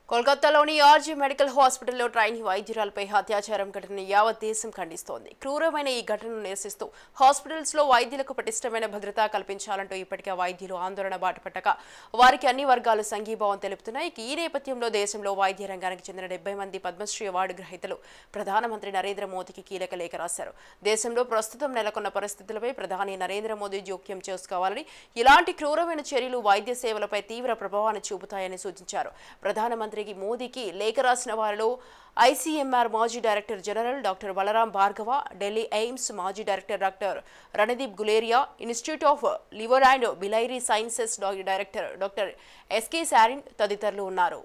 కోల్కతాలోని RG medical హాస్పిటల్లో trainee వైద్యురాలపై అత్యాచారం ఘటనను యావత్ దేశం ఖండిస్తోంది క్రూరమైన ఈ ఘటనను నిరసిస్తూ హాస్పిటల్స్ లో వైద్యులకు పటిష్టమైన భద్రత కల్పించాలంటూ ఇప్పటికే వైద్యులు ఆందోళన బాటపట్టక వారికి అన్ని వర్గాలు సంఘీభావం తెలుపుతున్నాయి ఈ నేపథ్యంలో దేశంలో వైద్య రంగానికి చెందిన డెబ్బై మంది పద్మశ్రీ అవార్డు గ్రహీతలు ప్రధానమంత్రి నరేంద్ర మోదీకి కీలక లేఖ రాశారు దేశంలో ప్రస్తుతం నెలకొన్న పరిస్థితులపై ప్రధాని నరేంద్ర మోదీ జోక్యం చేసుకోవాలని ఇలాంటి క్రూరమైన చర్యలు వైద్య సేవలపై తీవ్ర ప్రభావాన్ని చూపుతాయని సూచించారు ప్రధానమంత్రికి మోదీకి లేఖ రాసిన వారిలో ఐసీఎంఆర్ మాజీ director general doctor Balram Bhargava Delhi AIIMS మాజీ director doctor Randeep Guleria institute of liver and biliary sciences director doctor SK Sarin తదితరులు ఉన్నారు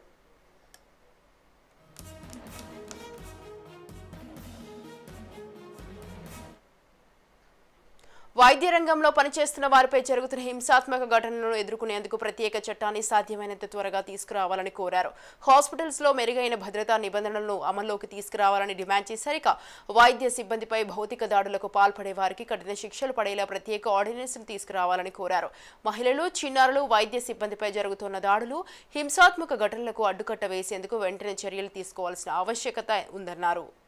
వైద్య రంగంలో పనిచేస్తున్న వారిపై జరుగుతున్న హింసాత్మక ఘటనలను ఎదుర్కొనేందుకు ప్రత్యేక చట్టాన్ని సాధ్యమైనంత త్వరగా తీసుకురావాలని కోరారు హాస్పిటల్స్ లో మెరుగైన భద్రతా నిబంధనలను అమల్లోకి తీసుకురావాలని డిమాండ్ చేశారు ఇక వైద్య సిబ్బందిపై భౌతిక దాడులకు పాల్పడే వారికి కఠిన శిక్షలు పడేలా ప్రత్యేక ఆర్డినెన్స్ తీసుకురావాలని కోరారు మహిళలు చిన్నారులు వైద్య సిబ్బందిపై జరుగుతున్న దాడులు హింసాత్మక ఘటనలకు అడ్డుకట్ట వేసేందుకు వెంటనే చర్యలు తీసుకోవాల్సిన ఆవశ్యకత ఉందన్నారు